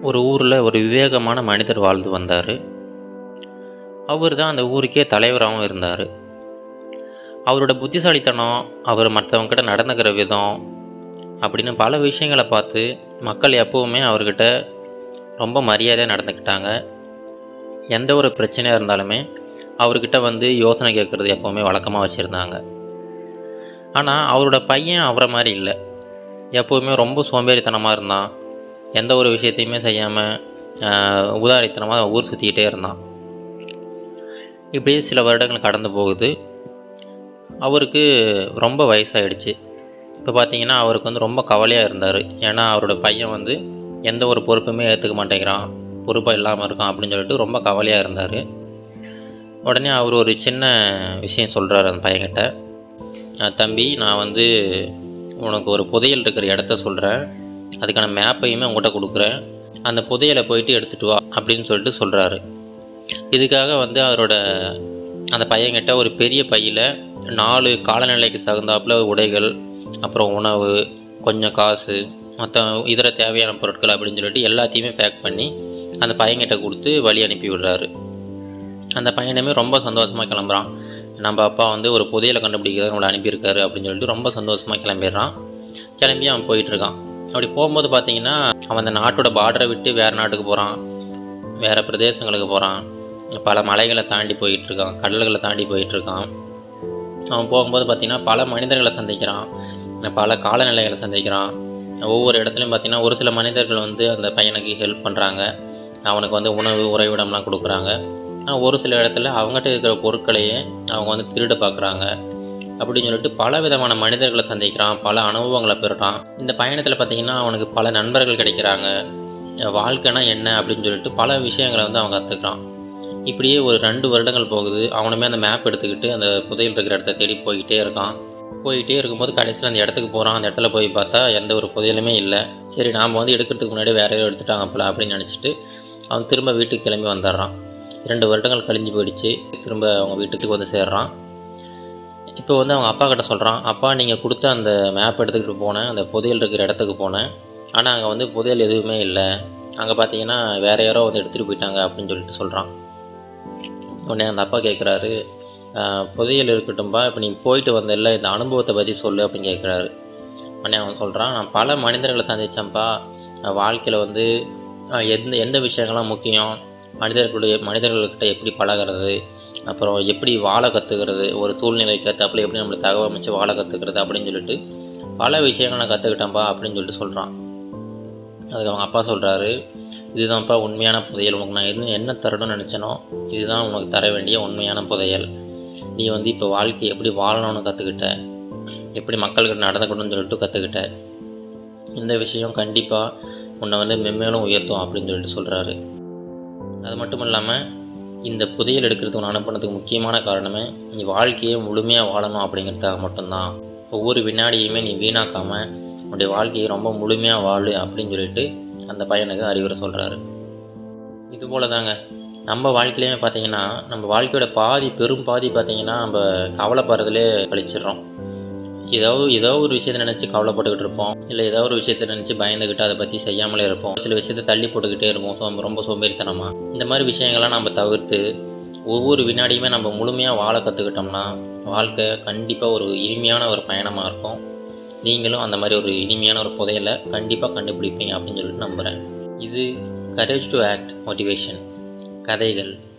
ஒரு ஊரில் ஒரு விவேகமான மனிதர் வாழ்ந்து வந்தார் அவர் தான் அந்த ஊருக்கே தலைவராகவும் இருந்தார் அவரோட புத்திசாலித்தனம் அவர் மற்றவங்ககிட்ட நடந்துக்கிற விதம் அப்படின்னு பல விஷயங்களை பார்த்து மக்கள் எப்போவுமே அவர்கிட்ட ரொம்ப மரியாதையாக நடந்துக்கிட்டாங்க எந்த ஒரு பிரச்சனையாக இருந்தாலுமே அவர்கிட்ட வந்து யோசனை கேட்குறது எப்போவுமே வழக்கமாக வச்சுருந்தாங்க ஆனால் அவரோட பையன் அவரை மாதிரி இல்லை எப்போவுமே ரொம்ப சோம்பேறித்தனமாக இருந்தான் எந்த ஒரு விஷயத்தையுமே செய்யாமல் உதாரித்தனமாக ஊர் சுற்றிக்கிட்டே இருந்தான் இப்படியே சில வருடங்கள் கடந்து போகுது அவருக்கு ரொம்ப வயசாயிடுச்சு இப்போ பார்த்தீங்கன்னா அவருக்கு வந்து ரொம்ப கவலையாக இருந்தார் ஏன்னா அவரோட பையன் வந்து எந்த ஒரு பொறுப்புமே ஏற்றுக்க மாட்டேங்கிறான் பொறுப்பாக இல்லாமல் இருக்கான் அப்படின்னு சொல்லிட்டு ரொம்ப கவலையாக இருந்தார் உடனே அவர் ஒரு சின்ன விஷயம் சொல்கிறார் அந்த பையன்கிட்ட "அஹ் தம்பி நான் வந்து உனக்கு ஒரு புதையல் இருக்கிற இடத்த சொல்கிறேன் அதுக்கான மேப்பையுமே உங்கள்கிட்ட கொடுக்குறேன் அந்த புதையலை போயிட்டு எடுத்துகிட்டு வா அப்படின்னு சொல்லிட்டு சொல்கிறாரு இதுக்காக வந்து அவரோட அந்த பையன்கிட்ட ஒரு பெரிய பையில் நாலு காலநிலைக்கு தகுந்தாப்புல உடைகள் அப்புறம் உணவு கொஞ்சம் காசு மற்ற இதர தேவையான பொருட்கள் அப்படின்னு சொல்லிட்டு எல்லாத்தையுமே பேக் பண்ணி அந்த பையன்கிட்ட கொடுத்து வழி அனுப்பி விடுறாரு அந்த பையனுமே ரொம்ப சந்தோஷமாக கிளம்புறான் நம்ம அப்பா வந்து ஒரு புதையலை கண்டுபிடிக்கிறத நம்மளை அனுப்பியிருக்காரு அப்படின்னு சொல்லிட்டு ரொம்ப சந்தோஷமாக கிளம்பிடுறான் கிளம்பி அவன் போயிட்டுருக்கான் அப்படி போகும்போது பார்த்தீங்கன்னா அவன் அந்த நாட்டோட பார்டரை விட்டு வேறு நாட்டுக்கு போகிறான் வேறு பிரதேசங்களுக்கு போகிறான் பல மலைகளை தாண்டி போயிட்டுருக்கான் கடல்களை தாண்டி போயிட்டுருக்கான் அவன் போகும்போது பார்த்திங்கன்னா பல மனிதர்களை சந்திக்கிறான் பல காலநிலைகளை சந்திக்கிறான் ஒவ்வொரு இடத்துலையும் பார்த்திங்கன்னா ஒரு சில மனிதர்கள் வந்து அந்த பையனுக்கு ஹெல்ப் பண்ணுறாங்க அவனுக்கு வந்து உணவு உறைவிடம்லாம் கொடுக்குறாங்க ஆனா ஒரு சில இடத்துல அவங்ககிட்ட இருக்கிற பொருட்களையே அவங்க வந்து திருட பார்க்குறாங்க அப்படின்னு சொல்லிட்டு பல விதமான மனிதர்களை சந்திக்கிறான் பல அனுபவங்களை பெறுறான் இந்த பயணத்தில் பார்த்திங்கன்னா அவனுக்கு பல நண்பர்கள் கிடைக்கிறாங்க வாழ்க்கைனா என்ன அப்படின்னு சொல்லிட்டு பல விஷயங்களை வந்து அவன் கற்றுக்குறான் இப்படியே ஒரு ரெண்டு வருடங்கள் போகுது அவனுமே அந்த மேப் எடுத்துக்கிட்டு அந்த புதையல் இருக்கிற இடத்த தேடி போய்கிட்டே இருக்கான் போயிட்டே இருக்கும்போது கடைசியில் அந்த இடத்துக்கு போகிறான் அந்த இடத்துல போய் பார்த்தா எந்த ஒரு புதையலுமே இல்லை சரி நாம் வந்து எடுக்கிறதுக்கு முன்னாடி வேற யாரோ எடுத்துட்டாங்கப்பல அப்படின்னு நினச்சிட்டு அவன் திரும்ப வீட்டுக்கு கிளம்பி வந்துடுறான் ரெண்டு வருடங்கள் கழிஞ்சு போயிடுச்சு திரும்ப அவங்க வீட்டுக்கு வந்து சேர்றான் இப்போ வந்து அவங்க அப்பா கிட்ட சொல்கிறான் அப்பா நீங்கள் கொடுத்த அந்த மேப் எடுத்துக்கிட்டு போனேன் அந்த புதையல் இருக்கிற இடத்துக்கு போனேன் ஆனால் அங்கே வந்து புதையல் எதுவுமே இல்லை அங்கே பார்த்தீங்கன்னா வேற யாரோ வந்து எடுத்துகிட்டு போயிட்டாங்க அப்படின்னு சொல்லிட்டு சொல்கிறான் உடனே அந்த அப்பா கேட்குறாரு புதையல் இருக்கட்டும்பா இப்போ நீ போயிட்டு வந்தல இந்த அனுபவத்தை பற்றி சொல்லு அப்படின்னு கேட்குறாரு உடனே அவன் சொல்கிறான் நான் பல மனிதர்களை சந்தித்தேன்ப்பா வாழ்க்கையில் வந்து ஆஹ், எந்த எந்த விஷயங்கள்லாம் முக்கியம் மனிதர்களுடைய மனிதர்கள்கிட்ட எப்படி பழகிறது அப்புறம் எப்படி வாழ கற்றுக்கிறது ஒரு சூழ்நிலைக்கு ஏற்றாப்புல எப்படி நம்மளை தகவமைச்சு வாழ கற்றுக்கிறது அப்படின்னு சொல்லிட்டு பல விஷயங்கள் நான் கற்றுக்கிட்டேன்ப்பா அப்படின்னு சொல்லிட்டு சொல்கிறான் அதுக்கு அவங்க அப்பா சொல்கிறாரு இதுதான்ப்பா உண்மையான புதையல் உனக்கு நான் என்ன என்ன தரணும்னு நினச்சேனோ இதுதான் உனக்கு தர வேண்டிய உண்மையான புதையல் நீ வந்து இப்போ வாழ்க்கை எப்படி வாழணும்னு கற்றுக்கிட்ட எப்படி மக்கள்கிட்ட நடந்துக்கணும்னு சொல்லிட்டு கற்றுக்கிட்ட இந்த விஷயம் கண்டிப்பாக உன்னை வந்து மென்மேலும் உயர்த்தும் அப்படின்னு சொல்லிட்டு சொல்கிறாரு அது மட்டும் இல்லாமல் இந்த புதையல் எடுக்கிறதுக்கு உன்னை அனுப்புனதுக்கு முக்கியமான காரணமே நீ வாழ்க்கையை முழுமையாக வாழணும் அப்படிங்கிறதுக்காக மட்டும்தான் ஒவ்வொரு வினாடியுமே நீ வீணாக்காமல் உன்னுடைய வாழ்க்கையை ரொம்ப முழுமையாக வாழு அப்படின்னு சொல்லிட்டு அந்த பையனுக்கு அறிவுரை சொல்கிறாரு இது போல தாங்க நம்ம வாழ்க்கையிலையுமே பார்த்தீங்கன்னா நம்ம வாழ்க்கையோட பாதி பெரும் பாதி பார்த்தீங்கன்னா நம்ம கவலைப்படுறதுலே கழிச்சிடுறோம் ஏதாவது ஏதோ ஒரு விஷயத்தை நினச்சி கவலைப்பட்டுக்கிட்டு இருப்போம் இல்லை ஏதோ ஒரு விஷயத்தை நினச்சி பயந்துக்கிட்டு அதை பற்றி செய்யாமலே இருப்போம் சில விஷயத்தை தள்ளி போட்டுக்கிட்டே இருப்போம் சோம்ப ரொம்ப சோம்பேறித்தனமாக இந்த மாதிரி விஷயங்கள்லாம் நம்ம தவிர்த்து ஒவ்வொரு வினாடியுமே நம்ம முழுமையாக வாழ கற்றுக்கிட்டோம்னா வாழ்க்கை கண்டிப்பாக ஒரு இனிமையான ஒரு பயணமாக இருக்கும் நீங்களும் அந்த மாதிரி ஒரு இனிமையான ஒரு புதையலை கண்டிப்பாக கண்டுபிடிப்பீங்க அப்படின்னு சொல்லிட்டு நம்புகிறேன் இது கரேஜ் டு ஆக்ட் மோட்டிவேஷன் கதைகள்